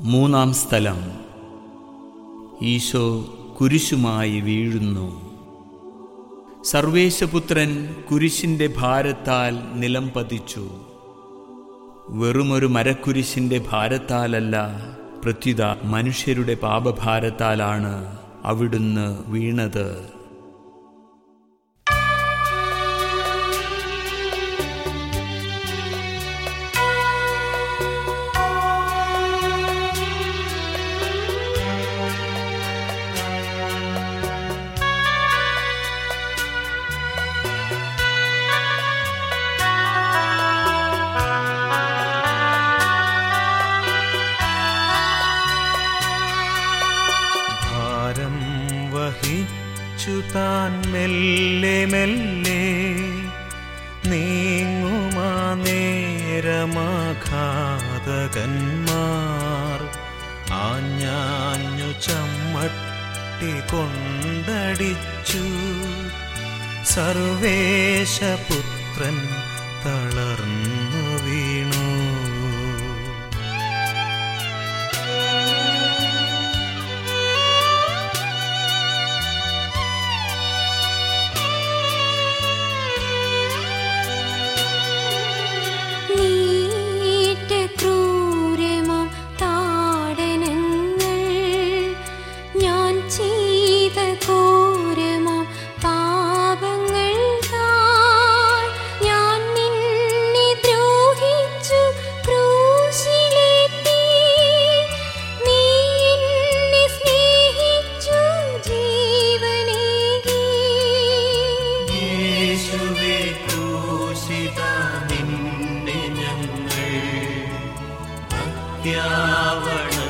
മൂന്നാം സ്ഥലം ഈശോ കുരിശുമായി വീഴുന്നു സർവേശപുത്രൻ കുരിശിന്റെ ഭാരത്താൽ നിലം പതിച്ചു വെറുമൊരു മരക്കുരിശിന്റെ ഭാരത്താലല്ല പ്രത്യുത മനുഷ്യരുടെ പാപഭാരത്താലാണ് അവിടുന്ന് വീണത് ഭാരം വഹിച്ചു താൻ മെല്ലെ മെല്ലെ നീങ്ങുമാ നേരമാഘാതകന്മാർ ആഞ്ഞാഞ്ഞു ചമ്മട്ടി കൊണ്ടടിച്ചു സർവേശപുത്രൻ തളർന്നു വീണു നീറ്റ ക്രൂരമാം താടനങ്ങൾ ഞാൻ ചെയ്ത ഘോരമാം പാപങ്ങൾ താൻ ഞാൻ നിന്നെ ദ്രോഹിച്ചു ക്രൂശിലേറ്റി നീ എന്നെ സ്നേഹിച്ചു ജീവനേകി യേശുവേ ക്രൂശിത നിന്നെ ഞങ്ങൾ അത്യാവണ